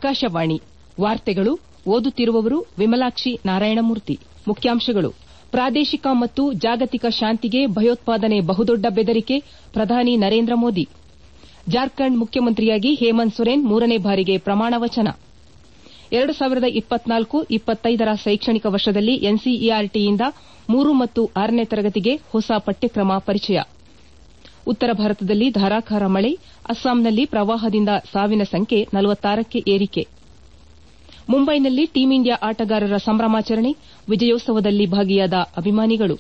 ಆಕಾಶವಾಣಿ ವಾರ್ತೆಗಳು ಓದುತ್ತಿರುವವರು ವಿಮಲಾಕ್ಷಿ ನಾರಾಯಣಮೂರ್ತಿ ಮುಖ್ಯಾಂಶಗಳು ಪ್ರಾದೇಶಿಕ ಮತ್ತು ಜಾಗತಿಕ ಶಾಂತಿಗೆ ಭಯೋತ್ಪಾದನೆ ಬಹುದೊಡ್ಡ ಬೆದರಿಕೆ ಪ್ರಧಾನಿ ನರೇಂದ್ರ ಮೋದಿ ಜಾರ್ಖಂಡ್ ಮುಖ್ಯಮಂತ್ರಿಯಾಗಿ ಹೇಮಂತ್ ಸೊರೇನ್ ಮೂರನೇ ಬಾರಿಗೆ ಪ್ರಮಾಣ ವಚನ ರ ಶೈಕ್ಷಣಿಕ ವರ್ಷದಲ್ಲಿ ಎನ್ಸಿಇಆರ್ಟಿಯಿಂದ ಮೂರು ಮತ್ತು ಆರನೇ ತರಗತಿಗೆ ಹೊಸ ಪಠ್ಯಕ್ರಮ ಪರಿಚಯ ಉತ್ತರ ಭಾರತದಲ್ಲಿ ಧಾರಾಕಾರ ಮಳೆ ಅಸ್ಸಾಂನಲ್ಲಿ ಪ್ರವಾಹದಿಂದ ಸಾವಿನ ಸಂಖ್ಯೆ ಕ್ಕೆ ಏರಿಕೆ ಮುಂಬೈನಲ್ಲಿ ಟೀಂ ಇಂಡಿಯಾ ಆಟಗಾರರ ಸಂಭ್ರಮಾಚರಣೆ ವಿಜಯೋತ್ಸವದಲ್ಲಿ ಭಾಗಿಯಾದ ಅಭಿಮಾನಿಗಳು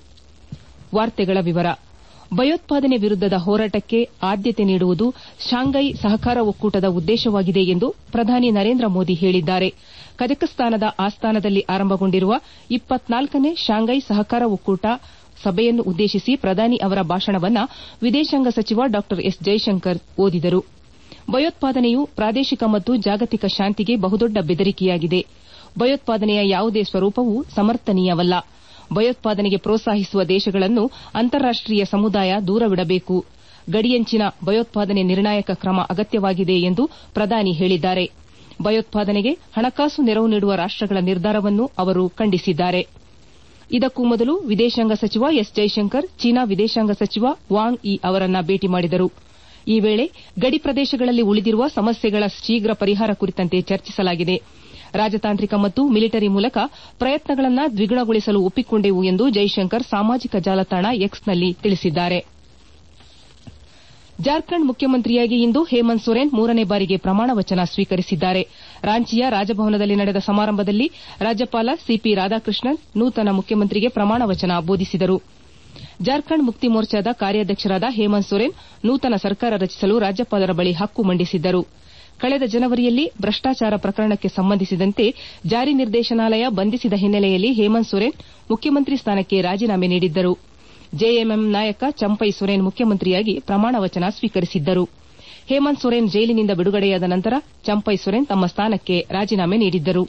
ಭಯೋತ್ಪಾದನೆ ವಿರುದ್ದದ ಹೋರಾಟಕ್ಕೆ ಆದ್ಯತೆ ನೀಡುವುದು ಶಾಂಘೈ ಸಹಕಾರ ಒಕ್ಕೂಟದ ಉದ್ದೇಶವಾಗಿದೆ ಎಂದು ಪ್ರಧಾನಿ ನರೇಂದ್ರ ಮೋದಿ ಹೇಳಿದ್ದಾರೆ ಕಜಕಸ್ತಾನದ ಆಸ್ತಾನದಲ್ಲಿ ಆರಂಭಗೊಂಡಿರುವ ನೇ ಶಾಂಘೈ ಸಹಕಾರ ಒಕ್ಕೂಟ ಸಭೆಯನ್ನು ಉದ್ದೇಶಿಸಿ ಪ್ರಧಾನಿ ಅವರ ಭಾಷಣವನ್ನು ವಿದೇಶಾಂಗ ಸಚಿವ ಡಾ ಎಸ್ ಜೈಶಂಕರ್ ಓದಿದರು ಭಯೋತ್ಪಾದನೆಯು ಪ್ರಾದೇಶಿಕ ಮತ್ತು ಜಾಗತಿಕ ಶಾಂತಿಗೆ ಬಹುದೊಡ್ಡ ಬೆದರಿಕೆಯಾಗಿದೆ ಭಯೋತ್ಪಾದನೆಯ ಯಾವುದೇ ಸ್ವರೂಪವೂ ಸಮರ್ಥನೀಯವಲ್ಲ ಭಯೋತ್ಪಾದನೆಗೆ ಪ್ರೋತ್ಸಾಹಿಸುವ ದೇಶಗಳನ್ನು ಅಂತಾರಾಷ್ಟೀಯ ಸಮುದಾಯ ದೂರವಿಡಬೇಕು ಗಡಿಯಂಚಿನ ಭಯೋತ್ಪಾದನೆ ನಿರ್ಣಾಯಕ ಕ್ರಮ ಅಗತ್ಯವಾಗಿದೆ ಎಂದು ಪ್ರಧಾನಿ ಹೇಳಿದ್ದಾರೆ ಭಯೋತ್ಪಾದನೆಗೆ ಹಣಕಾಸು ನೆರವು ನೀಡುವ ರಾಷ್ಟಗಳ ನಿರ್ಧಾರವನ್ನು ಅವರು ಖಂಡಿಸಿದ್ದಾರೆ ಇದಕ್ಕೂ ಮೊದಲು ವಿದೇಶಾಂಗ ಸಚಿವ ಎಸ್ ಜೈಶಂಕರ್ ಚೀನಾ ವಿದೇಶಾಂಗ ಸಚಿವ ವಾಂಗ್ ಯಿ ಅವರನ್ನ ಭೇಟಿ ಮಾಡಿದರು ಈ ವೇಳೆ ಗಡಿ ಪ್ರದೇಶಗಳಲ್ಲಿ ಉಳಿದಿರುವ ಸಮಸ್ಯೆಗಳ ಶೀಘ್ರ ಪರಿಹಾರ ಕುರಿತಂತೆ ಚರ್ಚಿಸಲಾಗಿದೆ ರಾಜತಾಂತ್ರಿಕ ಮತ್ತು ಮಿಲಿಟರಿ ಮೂಲಕ ಪ್ರಯತ್ನಗಳನ್ನು ದ್ವಿಗುಣಗೊಳಿಸಲು ಒಪ್ಪಿಕೊಂಡೆವು ಎಂದು ಜೈಶಂಕರ್ ಸಾಮಾಜಿಕ ಜಾಲತಾಣ ಎಕ್ಸ್ನಲ್ಲಿ ತಿಳಿಸಿದ್ದಾರೆ ಜಾರ್ಖಂಡ್ ಮುಖ್ಯಮಂತ್ರಿಯಾಗಿ ಇಂದು ಹೇಮಂತ್ ಸೊರೇನ್ ಮೂರನೇ ಬಾರಿಗೆ ಪ್ರಮಾಣ ವಚನ ಸ್ವೀಕರಿಸಿದ್ದಾರೆ ರಾಂಚಿಯ ರಾಜಭವನದಲ್ಲಿ ನಡೆದ ಸಮಾರಂಭದಲ್ಲಿ ರಾಜ್ಯಪಾಲ ಸಿಪಿ ರಾಧಾಕೃಷ್ಣನ್ ನೂತನ ಮುಖ್ಯಮಂತ್ರಿಗೆ ಪ್ರಮಾಣ ವಚನ ಬೋಧಿಸಿದರು ಜಾರ್ಖಂಡ್ ಮುಕ್ತಿ ಮೋರ್ಚಾದ ಕಾರ್ಯಾಧ್ಯಕ್ಷರಾದ ಹೇಮಂತ್ ಸೊರೇನ್ ನೂತನ ಸರ್ಕಾರ ರಚಿಸಲು ರಾಜ್ಯಪಾಲರ ಬಳಿ ಹಕ್ಕು ಮಂಡಿಸಿದ್ದರು ಕಳೆದ ಜನವರಿಯಲ್ಲಿ ಭ್ರಷ್ಟಾಚಾರ ಪ್ರಕರಣಕ್ಕೆ ಸಂಬಂಧಿಸಿದಂತೆ ಜಾರಿ ನಿರ್ದೇಶನಾಲಯ ಬಂಧಿಸಿದ ಹಿನ್ನೆಲೆಯಲ್ಲಿ ಹೇಮಂತ್ ಸೊರೇನ್ ಮುಖ್ಯಮಂತ್ರಿ ಸ್ಥಾನಕ್ಕೆ ರಾಜೀನಾಮೆ ನೀಡಿದ್ದರು ಜೆಎಂಎಂ ನಾಯಕ ಚಂಪೈ ಸೊರೇನ್ ಮುಖ್ಯಮಂತ್ರಿಯಾಗಿ ಪ್ರಮಾಣ ವಚನ ಸ್ವೀಕರಿಸಿದ್ದರು ಹೇಮಂತ್ ಸೊರೇನ್ ಜೈಲಿನಿಂದ ಬಿಡುಗಡೆಯಾದ ನಂತರ ಚಂಪೈ ಸೊರೇನ್ ತಮ್ಮ ಸ್ಥಾನಕ್ಕೆ ರಾಜೀನಾಮೆ ನೀಡಿದ್ದರು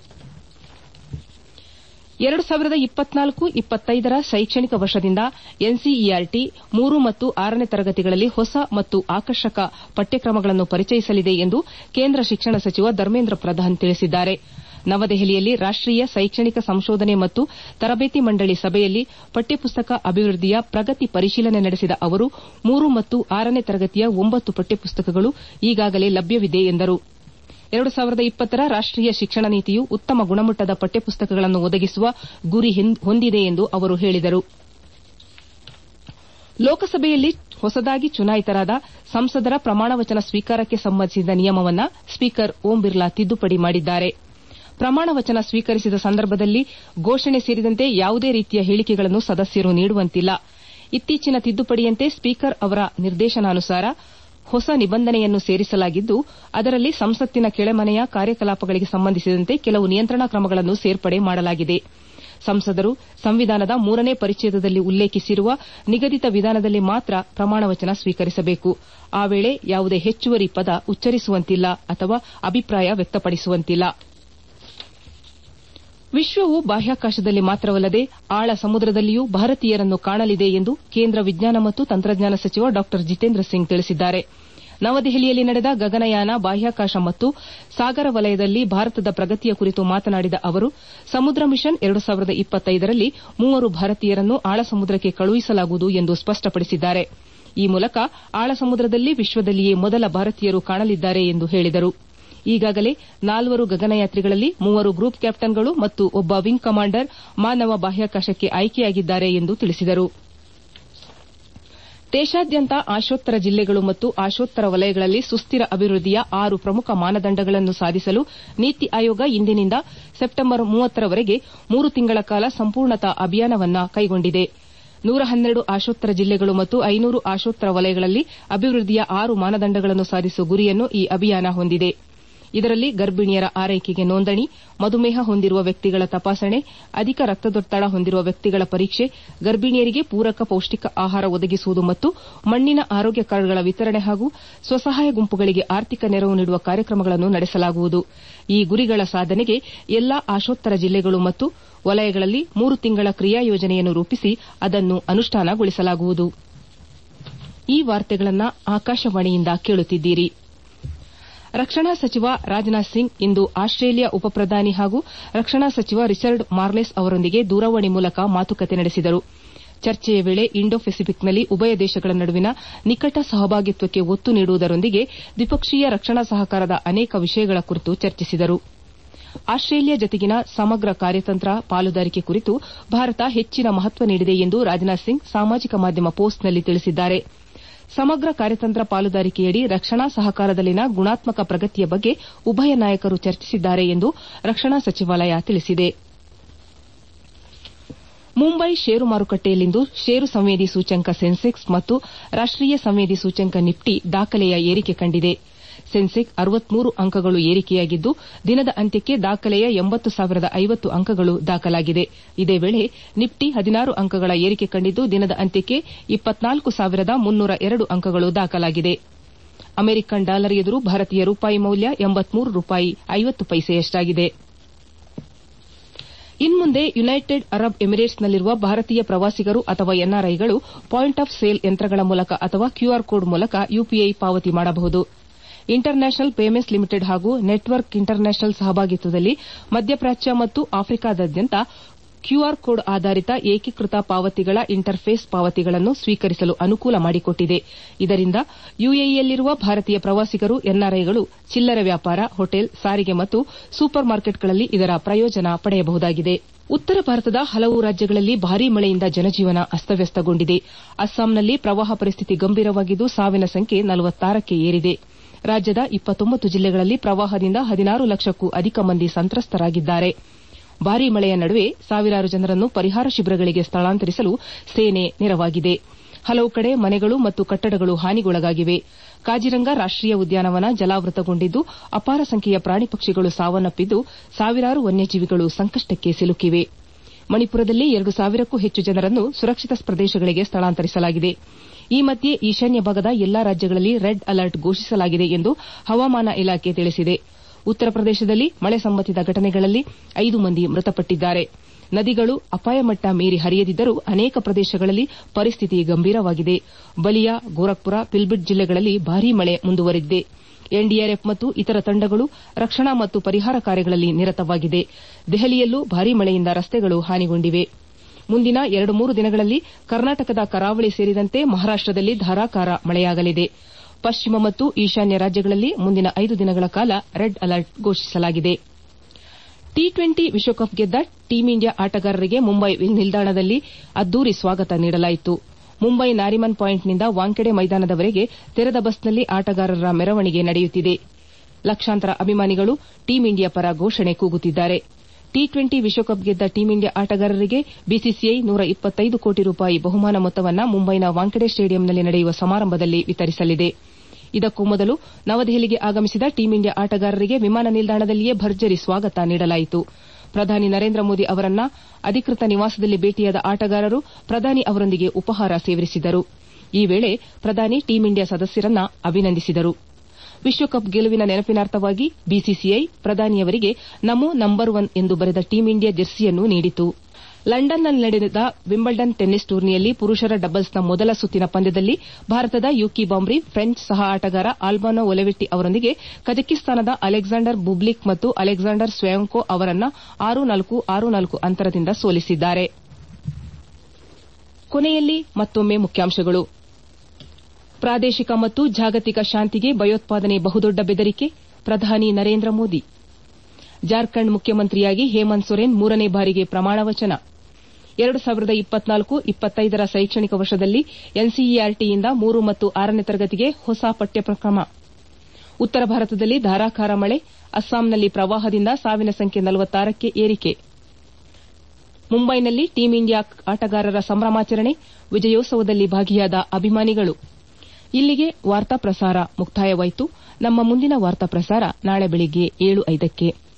ರ ಶೈಕ್ಷಣಿಕ ವರ್ಷದಿಂದ ಎನ್ಸಿಇಆರ್ಟಿ ಮೂರು ಮತ್ತು ಆರನೇ ತರಗತಿಗಳಲ್ಲಿ ಹೊಸ ಮತ್ತು ಆಕರ್ಷಕ ಪಠ್ಯಕ್ರಮಗಳನ್ನು ಪರಿಚಯಿಸಲಿದೆ ಎಂದು ಕೇಂದ್ರ ಶಿಕ್ಷಣ ಸಚಿವ ಧರ್ಮೇಂದ್ರ ಪ್ರಧಾನ್ ತಿಳಿಸಿದ್ದಾರೆ ನವದೆಹಲಿಯಲ್ಲಿ ರಾಷ್ಟೀಯ ಶೈಕ್ಷಣಿಕ ಸಂಶೋಧನೆ ಮತ್ತು ತರಬೇತಿ ಮಂಡಳಿ ಸಭೆಯಲ್ಲಿ ಪಠ್ಯಪುಸ್ತಕ ಅಭಿವೃದ್ದಿಯ ಪ್ರಗತಿ ಪರಿಶೀಲನೆ ನಡೆಸಿದ ಅವರು ಮೂರು ಮತ್ತು ಆರನೇ ತರಗತಿಯ ಒಂಬತ್ತು ಪಠ್ಯಪುಸ್ತಕಗಳು ಈಗಾಗಲೇ ಲಭ್ಯವಿದೆ ಎಂದರು ರ ರಾಷ್ಟೀಯ ಶಿಕ್ಷಣ ನೀತಿಯು ಉತ್ತಮ ಗುಣಮಟ್ಟದ ಪಠ್ಯಪುಸ್ತಕಗಳನ್ನು ಒದಗಿಸುವ ಗುರಿ ಹೊಂದಿದೆ ಎಂದು ಅವರು ಹೇಳಿದರು ಲೋಕಸಭೆಯಲ್ಲಿ ಹೊಸದಾಗಿ ಚುನಾಯಿತರಾದ ಸಂಸದರ ಪ್ರಮಾಣವಚನ ಸ್ವೀಕಾರಕ್ಕೆ ಸಂಬಂಧಿಸಿದ ನಿಯಮವನ್ನು ಸ್ಪೀಕರ್ ಓಂ ಬಿರ್ಲಾ ತಿದ್ದುಪಡಿ ಮಾಡಿದ್ದಾರೆ ಪ್ರಮಾಣ ವಚನ ಸ್ವೀಕರಿಸಿದ ಸಂದರ್ಭದಲ್ಲಿ ಘೋಷಣೆ ಸೇರಿದಂತೆ ಯಾವುದೇ ರೀತಿಯ ಹೇಳಿಕೆಗಳನ್ನು ಸದಸ್ಯರು ನೀಡುವಂತಿಲ್ಲ ಇತ್ತೀಚಿನ ತಿದ್ದುಪಡಿಯಂತೆ ಸ್ಪೀಕರ್ ಅವರ ನಿರ್ದೇಶನಾನುಸಾರ ಹೊಸ ನಿಬಂಧನೆಯನ್ನು ಸೇರಿಸಲಾಗಿದ್ದು ಅದರಲ್ಲಿ ಸಂಸತ್ತಿನ ಕೆಳಮನೆಯ ಕಾರ್ಯಕಲಾಪಗಳಿಗೆ ಸಂಬಂಧಿಸಿದಂತೆ ಕೆಲವು ನಿಯಂತ್ರಣಾ ಕ್ರಮಗಳನ್ನು ಸೇರ್ಪಡೆ ಮಾಡಲಾಗಿದೆ ಸಂಸದರು ಸಂವಿಧಾನದ ಮೂರನೇ ಪರಿಚ್ಛೇದದಲ್ಲಿ ಉಲ್ಲೇಖಿಸಿರುವ ನಿಗದಿತ ವಿಧಾನದಲ್ಲಿ ಮಾತ್ರ ಪ್ರಮಾಣವಚನ ಸ್ವೀಕರಿಸಬೇಕು ಆ ವೇಳೆ ಯಾವುದೇ ಹೆಚ್ಚುವರಿ ಪದ ಉಚ್ಚರಿಸುವಂತಿಲ್ಲ ಅಥವಾ ಅಭಿಪ್ರಾಯ ವ್ಯಕ್ತಪಡಿಸುವಂತಿಲ್ಲ ವಿಶ್ವವು ಬಾಹ್ಯಾಕಾಶದಲ್ಲಿ ಮಾತ್ರವಲ್ಲದೆ ಆಳ ಸಮುದ್ರದಲ್ಲಿಯೂ ಭಾರತೀಯರನ್ನು ಕಾಣಲಿದೆ ಎಂದು ಕೇಂದ್ರ ವಿಜ್ಞಾನ ಮತ್ತು ತಂತ್ರಜ್ಞಾನ ಸಚಿವ ಡಾ ಜಿತೇಂದ್ರ ಸಿಂಗ್ ತಿಳಿಸಿದ್ದಾರೆ ನವದೆಹಲಿಯಲ್ಲಿ ನಡೆದ ಗಗನಯಾನ ಬಾಹ್ಯಾಕಾಶ ಮತ್ತು ಸಾಗರ ವಲಯದಲ್ಲಿ ಭಾರತದ ಪ್ರಗತಿಯ ಕುರಿತು ಮಾತನಾಡಿದ ಅವರು ಸಮುದ್ರ ಮಿಷನ್ ರಲ್ಲಿ ಮೂವರು ಭಾರತೀಯರನ್ನು ಆಳ ಸಮುದ್ರಕ್ಕೆ ಕಳುಹಿಸಲಾಗುವುದು ಎಂದು ಸ್ಪಷ್ಟಪಡಿಸಿದ್ದಾರೆ ಈ ಮೂಲಕ ಆಳ ಸಮುದ್ರದಲ್ಲಿ ವಿಶ್ವದಲ್ಲಿಯೇ ಮೊದಲ ಭಾರತೀಯರು ಕಾಣಲಿದ್ದಾರೆ ಎಂದು ಹೇಳಿದರು ಈಗಾಗಲೇ ನಾಲ್ವರು ಗಗನಯಾತ್ರಿಗಳಲ್ಲಿ ಮೂವರು ಗ್ರೂಪ್ ಕ್ಯಾಪ್ಟನ್ಗಳು ಮತ್ತು ಒಬ್ಬ ವಿಂಗ್ ಕಮಾಂಡರ್ ಮಾನವ ಬಾಹ್ಯಾಕಾಶಕ್ಕೆ ಆಯ್ಕೆಯಾಗಿದ್ದಾರೆ ಎಂದು ತಿಳಿಸಿದರು ದೇಶಾದ್ಯಂತ ಆಶೋತ್ತರ ಜಿಲ್ಲೆಗಳು ಮತ್ತು ಆಶೋತ್ತರ ವಲಯಗಳಲ್ಲಿ ಸುಸ್ತಿರ ಅಭಿವೃದ್ದಿಯ ಆರು ಪ್ರಮುಖ ಮಾನದಂಡಗಳನ್ನು ಸಾಧಿಸಲು ನೀತಿ ಆಯೋಗ ಇಂದಿನಿಂದ ಸೆಪ್ಟೆಂಬರ್ ರವರೆಗೆ ಮೂರು ತಿಂಗಳ ಕಾಲ ಸಂಪೂರ್ಣತಾ ಅಭಿಯಾನವನ್ನು ಕೈಗೊಂಡಿದೆ ನೂರ ಹನ್ನೆರಡು ಆಶೋತ್ತರ ಜಿಲ್ಲೆಗಳು ಮತ್ತು ಐನೂರು ಆಶೋತ್ತರ ವಲಯಗಳಲ್ಲಿ ಅಭಿವೃದ್ದಿಯ ಆರು ಮಾನದಂಡಗಳನ್ನು ಸಾಧಿಸುವ ಗುರಿಯನ್ನು ಈ ಅಭಿಯಾನ ಹೊಂದಿದೆ ಇದರಲ್ಲಿ ಗರ್ಭಿಣಿಯರ ಆರೈಕೆಗೆ ನೋಂದಣಿ ಮಧುಮೇಹ ಹೊಂದಿರುವ ವ್ಯಕ್ತಿಗಳ ತಪಾಸಣೆ ಅಧಿಕ ರಕ್ತದೊತ್ತಡ ಹೊಂದಿರುವ ವ್ಯಕ್ತಿಗಳ ಪರೀಕ್ಷೆ ಗರ್ಭಿಣಿಯರಿಗೆ ಪೂರಕ ಪೌಷ್ಟಿಕ ಆಹಾರ ಒದಗಿಸುವುದು ಮತ್ತು ಮಣ್ಣಿನ ಆರೋಗ್ಯ ಕಾರ್ಡ್ಗಳ ವಿತರಣೆ ಹಾಗೂ ಸ್ವಸಹಾಯ ಗುಂಪುಗಳಿಗೆ ಆರ್ಥಿಕ ನೆರವು ನೀಡುವ ಕಾರ್ಯಕ್ರಮಗಳನ್ನು ನಡೆಸಲಾಗುವುದು ಈ ಗುರಿಗಳ ಸಾಧನೆಗೆ ಎಲ್ಲಾ ಆಶೋತ್ತರ ಜಿಲ್ಲೆಗಳು ಮತ್ತು ವಲಯಗಳಲ್ಲಿ ಮೂರು ತಿಂಗಳ ಕ್ರಿಯಾ ಯೋಜನೆಯನ್ನು ರೂಪಿಸಿ ಅದನ್ನು ಅನುಷ್ಠಾನಗೊಳಿಸಲಾಗುವುದು ಈ ವಾರ್ತೆಗಳನ್ನು ಆಕಾಶವಾಣಿಯಿಂದ ಕೇಳುತ್ತಿದ್ದೀರಿ ರಕ್ಷಣಾ ಸಚಿವ ರಾಜನಾಥ್ ಸಿಂಗ್ ಇಂದು ಆಸ್ಟ್ರೇಲಿಯಾ ಉಪಪ್ರಧಾನಿ ಹಾಗೂ ರಕ್ಷಣಾ ಸಚಿವ ರಿಚರ್ಡ್ ಮಾರ್ಲೆಸ್ ಅವರೊಂದಿಗೆ ದೂರವಾಣಿ ಮೂಲಕ ಮಾತುಕತೆ ನಡೆಸಿದರು ಚರ್ಚೆಯ ವೇಳೆ ಇಂಡೋ ಪೆಸಿಫಿಕ್ನಲ್ಲಿ ಉಭಯ ದೇಶಗಳ ನಡುವಿನ ನಿಕಟ ಸಹಭಾಗಿತ್ವಕ್ಕೆ ಒತ್ತು ನೀಡುವುದರೊಂದಿಗೆ ದ್ವಿಪಕ್ಷೀಯ ರಕ್ಷಣಾ ಸಹಕಾರದ ಅನೇಕ ವಿಷಯಗಳ ಕುರಿತು ಚರ್ಚಿಸಿದರು ಆಸ್ಟ್ರೇಲಿಯಾ ಜತೆಗಿನ ಸಮಗ್ರ ಕಾರ್ಯತಂತ್ರ ಪಾಲುದಾರಿಕೆ ಕುರಿತು ಭಾರತ ಹೆಚ್ಚಿನ ಮಹತ್ವ ನೀಡಿದೆ ಎಂದು ರಾಜನಾಥ್ ಸಿಂಗ್ ಸಾಮಾಜಿಕ ಮಾಧ್ಯಮ ಪೋಸ್ಟ್ನಲ್ಲಿ ತಿಳಿಸಿದ್ದಾರೆ ಸಮಗ್ರ ಕಾರ್ಯತಂತ್ರ ಪಾಲುದಾರಿಕೆಯಡಿ ರಕ್ಷಣಾ ಸಹಕಾರದಲ್ಲಿನ ಗುಣಾತ್ಮಕ ಪ್ರಗತಿಯ ಬಗ್ಗೆ ಉಭಯ ನಾಯಕರು ಚರ್ಚಿಸಿದ್ದಾರೆ ಎಂದು ರಕ್ಷಣಾ ಸಚಿವಾಲಯ ತಿಳಿಸಿದೆ ಮುಂಬೈ ಷೇರು ಮಾರುಕಟ್ಟೆಯಲ್ಲಿಂದು ಷೇರು ಸಂವೇದಿ ಸೂಚ್ಯಂಕ ಸೆನ್ಸೆಕ್ಸ್ ಮತ್ತು ರಾಷ್ಟೀಯ ಸಂವೇದಿ ಸೂಚ್ಯಂಕ ನಿಫ್ಟಿ ದಾಖಲೆಯ ಏರಿಕೆ ಕಂಡಿದೆ ಸೆನ್ಸೆಕ್ಸ್ ಅರವತ್ಮೂರು ಅಂಕಗಳು ಏರಿಕೆಯಾಗಿದ್ದು ದಿನದ ಅಂತ್ಯಕ್ಕೆ ದಾಖಲೆಯ ಎಂಬತ್ತು ಸಾವಿರದ ಐವತ್ತು ಅಂಕಗಳು ದಾಖಲಾಗಿದೆ ಇದೇ ವೇಳೆ ನಿಫ್ಟಿ ಹದಿನಾರು ಅಂಕಗಳ ಏರಿಕೆ ಕಂಡಿದ್ದು ದಿನದ ಅಂತ್ಯಕ್ಕೆ ಇಪ್ಪತ್ನಾಲ್ಕು ಸಾವಿರದ ಮುನ್ನೂರ ಎರಡು ಅಂಕಗಳು ದಾಖಲಾಗಿದೆ ಅಮೆರಿಕನ್ ಡಾಲರ್ ಎದುರು ಭಾರತೀಯ ರೂಪಾಯಿ ಮೌಲ್ಯ ಎಂಬತ್ಮೂರು ರೂಪಾಯಿ ಐವತ್ತು ಪೈಸೆಯಷ್ಟಾಗಿದೆ ಇನ್ಮುಂದೆ ಯುನೈಟೆಡ್ ಅರಬ್ ಎಮಿರೇಟ್ಸ್ನಲ್ಲಿರುವ ಭಾರತೀಯ ಪ್ರವಾಸಿಗರು ಅಥವಾ ಎನ್ಆರ್ಐಗಳು ಪಾಯಿಂಟ್ ಆಫ್ ಸೇಲ್ ಯಂತ್ರಗಳ ಮೂಲಕ ಅಥವಾ ಕ್ಯೂಆರ್ ಕೋಡ್ ಮೂಲಕ ಯುಪಿಐ ಪಾವತಿ ಮಾಡಬಹುದು ಇಂಟರ್ ನ್ಯಾಷನಲ್ ಪೇಮೆಂಟ್ಸ್ ಲಿಮಿಟೆಡ್ ಹಾಗೂ ನೆಟ್ವರ್ಕ್ ಇಂಟರ್ ನ್ಯಾಷನಲ್ ಸಹಭಾಗಿತ್ವದಲ್ಲಿ ಮಧ್ಯಪ್ರಾಚ್ಯ ಮತ್ತು ಆಫ್ರಿಕಾದಾದ್ಯಂತ ಕ್ಯೂಆರ್ ಕೋಡ್ ಆಧಾರಿತ ಏಕೀಕೃತ ಪಾವತಿಗಳ ಇಂಟರ್ಫೇಸ್ ಪಾವತಿಗಳನ್ನು ಸ್ವೀಕರಿಸಲು ಅನುಕೂಲ ಮಾಡಿಕೊಟ್ಟಿದೆ ಇದರಿಂದ ಯುಎಇಯಲ್ಲಿರುವ ಭಾರತೀಯ ಪ್ರವಾಸಿಗರು ಎನ್ಆರ್ಐಗಳು ಚಿಲ್ಲರೆ ವ್ಯಾಪಾರ ಹೋಟೆಲ್ ಸಾರಿಗೆ ಮತ್ತು ಸೂಪರ್ ಮಾರ್ಕೆಟ್ಗಳಲ್ಲಿ ಇದರ ಪ್ರಯೋಜನ ಪಡೆಯಬಹುದಾಗಿದೆ ಉತ್ತರ ಭಾರತದ ಹಲವು ರಾಜ್ಯಗಳಲ್ಲಿ ಭಾರೀ ಮಳೆಯಿಂದ ಜನಜೀವನ ಅಸ್ತವ್ಯಸ್ತಗೊಂಡಿದೆ ಅಸ್ಸಾಂನಲ್ಲಿ ಪ್ರವಾಹ ಪರಿಸ್ಥಿತಿ ಗಂಭೀರವಾಗಿದ್ದು ಸಾವಿನ ಸಂಖ್ಯೆ ಕ್ಕೆ ಏರಿದೆ ರಾಜ್ಯದ ಜಿಲ್ಲೆಗಳಲ್ಲಿ ಪ್ರವಾಹದಿಂದ ಹದಿನಾರು ಲಕ್ಷಕ್ಕೂ ಅಧಿಕ ಮಂದಿ ಸಂತ್ರಸ್ತರಾಗಿದ್ದಾರೆ ಭಾರೀ ಮಳೆಯ ನಡುವೆ ಸಾವಿರಾರು ಜನರನ್ನು ಪರಿಹಾರ ಶಿಬಿರಗಳಿಗೆ ಸ್ಥಳಾಂತರಿಸಲು ಸೇನೆ ನೆರವಾಗಿದೆ ಹಲವು ಕಡೆ ಮನೆಗಳು ಮತ್ತು ಕಟ್ಟಡಗಳು ಹಾನಿಗೊಳಗಾಗಿವೆ ಕಾಜಿರಂಗ ರಾಷ್ಟೀಯ ಉದ್ಯಾನವನ ಜಲಾವೃತಗೊಂಡಿದ್ದು ಅಪಾರ ಸಂಖ್ಯೆಯ ಪ್ರಾಣಿ ಪಕ್ಷಿಗಳು ಸಾವನ್ನಪ್ಪಿದ್ದು ಸಾವಿರಾರು ವನ್ಯಜೀವಿಗಳು ಸಂಕಷ್ಟಕ್ಕೆ ಸಿಲುಕಿವೆ ಮಣಿಪುರದಲ್ಲಿ ಎರಡು ಸಾವಿರಕ್ಕೂ ಹೆಚ್ಚು ಜನರನ್ನು ಸುರಕ್ಷಿತ ಪ್ರದೇಶಗಳಿಗೆ ಸ್ಥಳಾಂತರಿಸಲಾಗಿದೆ ಈ ಮಧ್ಯೆ ಈಶಾನ್ಯ ಭಾಗದ ಎಲ್ಲಾ ರಾಜ್ಯಗಳಲ್ಲಿ ರೆಡ್ ಅಲರ್ಟ್ ಘೋಷಿಸಲಾಗಿದೆ ಎಂದು ಹವಾಮಾನ ಇಲಾಖೆ ತಿಳಿಸಿದೆ ಉತ್ತರ ಪ್ರದೇಶದಲ್ಲಿ ಮಳೆ ಸಂಬಂಧಿತ ಘಟನೆಗಳಲ್ಲಿ ಐದು ಮಂದಿ ಮೃತಪಟ್ಟಿದ್ದಾರೆ ನದಿಗಳು ಅಪಾಯ ಮಟ್ಟ ಮೀರಿ ಹರಿಯದಿದ್ದರೂ ಅನೇಕ ಪ್ರದೇಶಗಳಲ್ಲಿ ಪರಿಸ್ಥಿತಿ ಗಂಭೀರವಾಗಿದೆ ಬಲಿಯಾ ಗೋರಖ್ಪುರ ಪಿಲ್ಬಿಟ್ ಜಿಲ್ಲೆಗಳಲ್ಲಿ ಭಾರೀ ಮಳೆ ಮುಂದುವರೆದಿದೆ ಎನ್ಡಿಆರ್ಎಫ್ ಮತ್ತು ಇತರ ತಂಡಗಳು ರಕ್ಷಣಾ ಮತ್ತು ಪರಿಹಾರ ಕಾರ್ಯಗಳಲ್ಲಿ ನಿರತವಾಗಿದೆ ದೆಹಲಿಯಲ್ಲೂ ಭಾರೀ ಮಳೆಯಿಂದ ರಸ್ತೆಗಳು ಹಾನಿಗೊಂಡಿವೆ ಮುಂದಿನ ಎರಡು ಮೂರು ದಿನಗಳಲ್ಲಿ ಕರ್ನಾಟಕದ ಕರಾವಳಿ ಸೇರಿದಂತೆ ಮಹಾರಾಷ್ಟದಲ್ಲಿ ಧಾರಾಕಾರ ಮಳೆಯಾಗಲಿದೆ ಪಶ್ಚಿಮ ಮತ್ತು ಈಶಾನ್ಯ ರಾಜ್ಯಗಳಲ್ಲಿ ಮುಂದಿನ ಐದು ದಿನಗಳ ಕಾಲ ರೆಡ್ ಅಲರ್ಟ್ ಘೋಷಿಸಲಾಗಿದೆ ಟಿ ಟ್ವೆಂಟಿ ವಿಶ್ವಕಪ್ ಗೆದ್ದ ಟೀಂ ಇಂಡಿಯಾ ಆಟಗಾರರಿಗೆ ಮುಂಬೈ ನಿಲ್ದಾಣದಲ್ಲಿ ಅದ್ದೂರಿ ಸ್ವಾಗತ ನೀಡಲಾಯಿತು ಮುಂಬೈ ನಾರಿಮನ್ ಪಾಯಿಂಟ್ನಿಂದ ವಾಂಖೆಡೆ ಮೈದಾನದವರೆಗೆ ತೆರೆದ ಬಸ್ನಲ್ಲಿ ಆಟಗಾರರ ಮೆರವಣಿಗೆ ನಡೆಯುತ್ತಿದೆ ಲಕ್ಷಾಂತರ ಅಭಿಮಾನಿಗಳು ಟೀಂ ಇಂಡಿಯಾ ಪರ ಘೋಷಣೆ ಕೂಗುತ್ತಿದ್ದಾರೆ ಟಿ ಟ್ವೆಂಟಿ ವಿಶ್ವಕಪ್ ಗೆದ್ದ ಟೀಂ ಇಂಡಿಯಾ ಆಟಗಾರರಿಗೆ ಬಿಸಿಸಿಐ ನೂರ ಇಪ್ಪತ್ತೈದು ಕೋಟಿ ರೂಪಾಯಿ ಬಹುಮಾನ ಮೊತ್ತವನ್ನು ಮುಂಬೈನ ವಾಂಖೆಡೆ ಸ್ಟೇಡಿಯಂನಲ್ಲಿ ನಡೆಯುವ ಸಮಾರಂಭದಲ್ಲಿ ವಿತರಿಸಲಿದೆ ಇದಕ್ಕೂ ಮೊದಲು ನವದೆಹಲಿಗೆ ಆಗಮಿಸಿದ ಟೀಂ ಇಂಡಿಯಾ ಆಟಗಾರರಿಗೆ ವಿಮಾನ ನಿಲ್ದಾಣದಲ್ಲಿಯೇ ಭರ್ಜರಿ ಸ್ವಾಗತ ನೀಡಲಾಯಿತು ಪ್ರಧಾನಿ ನರೇಂದ್ರ ಮೋದಿ ಅವರನ್ನ ಅಧಿಕೃತ ನಿವಾಸದಲ್ಲಿ ಭೇಟಿಯಾದ ಆಟಗಾರರು ಪ್ರಧಾನಿ ಅವರೊಂದಿಗೆ ಉಪಹಾರ ಸೇವಿಸಿದರು ಈ ವೇಳೆ ಪ್ರಧಾನಿ ಟೀಂ ಇಂಡಿಯಾ ಸದಸ್ಯರನ್ನ ಅಭಿನಂದಿಸಿದರು ವಿಶ್ವಕಪ್ ಗೆಲುವಿನ ನೆನಪಿನಾರ್ಥವಾಗಿ ಬಿಸಿಸಿಐ ಪ್ರಧಾನಿಯವರಿಗೆ ನಮೋ ನಂಬರ್ ಒನ್ ಎಂದು ಬರೆದ ಟೀಂ ಇಂಡಿಯಾ ಜೆರ್ಸಿಯನ್ನು ನೀಡಿತು ಲಂಡನ್ನಲ್ಲಿ ನಡೆದ ವಿಂಬಲ್ಡನ್ ಟೆನ್ನಿಸ್ ಟೂರ್ನಿಯಲ್ಲಿ ಪುರುಷರ ಡಬಲ್ಸ್ನ ಮೊದಲ ಸುತ್ತಿನ ಪಂದ್ಯದಲ್ಲಿ ಭಾರತದ ಯೂಕಿ ಬಾಂಬ್ರಿ ಫ್ರೆಂಚ್ ಸಹ ಆಟಗಾರ ಆಲ್ಬಾನೋ ಒಲೆವೆಟ್ಟಿ ಅವರೊಂದಿಗೆ ಕಜಕಿಸ್ತಾನದ ಅಲೆಕ್ಸಾಂಡರ್ ಬುಬ್ಲಿಕ್ ಮತ್ತು ಅಲೆಕ್ಸಾಂಡರ್ ಸ್ವಯಂಕೋ ಅವರನ್ನ ಆರು ನಾಲ್ಕು ಆರು ನಾಲ್ಕು ಅಂತರದಿಂದ ಸೋಲಿಸಿದ್ದಾರೆ ಕೊನೆಯಲ್ಲಿ ಮತ್ತೊಮ್ಮೆ ಮುಖ್ಯಾಂಶಗಳು ಪ್ರಾದೇಶಿಕ ಮತ್ತು ಜಾಗತಿಕ ಶಾಂತಿಗೆ ಭಯೋತ್ಪಾದನೆ ಬಹುದೊಡ್ಡ ಬೆದರಿಕೆ ಪ್ರಧಾನಿ ನರೇಂದ್ರ ಮೋದಿ ಜಾರ್ಖಂಡ್ ಮುಖ್ಯಮಂತ್ರಿಯಾಗಿ ಹೇಮಂತ್ ಸೊರೇನ್ ಮೂರನೇ ಬಾರಿಗೆ ಪ್ರಮಾಣ ವಚನ ಎರಡು ಸಾವಿರದ ಇಪ್ಪತ್ನಾಲ್ಕು ಇಪ್ಪತ್ತೈದರ ಶೈಕ್ಷಣಿಕ ವರ್ಷದಲ್ಲಿ ಎನ್ಸಿಇಆರ್ಟಿಯಿಂದ ಮೂರು ಮತ್ತು ಆರನೇ ತರಗತಿಗೆ ಹೊಸ ಪಠ್ಯಕ್ರಮ ಉತ್ತರ ಭಾರತದಲ್ಲಿ ಧಾರಾಕಾರ ಮಳೆ ಅಸ್ಸಾಂನಲ್ಲಿ ಪ್ರವಾಹದಿಂದ ಸಾವಿನ ಸಂಖ್ಯೆ ನಲವತ್ತಾರಕ್ಕೆ ಏರಿಕೆ ಮುಂಬೈನಲ್ಲಿ ಟೀಂ ಇಂಡಿಯಾ ಆಟಗಾರರ ಸಂಭ್ರಮಾಚರಣೆ ವಿಜಯೋತ್ಸವದಲ್ಲಿ ಭಾಗಿಯಾದ ಅಭಿಮಾನಿಗಳು ಇಲ್ಲಿಗೆ ವಾರ್ತಾ ಪ್ರಸಾರ ಮುಕ್ತಾಯವಾಯಿತು ನಮ್ಮ ಮುಂದಿನ ವಾರ್ತಾ ಪ್ರಸಾರ ನಾಳೆ ಬೆಳಿಗ್ಗೆ ಏಳು ಐದಕ್ಕೆ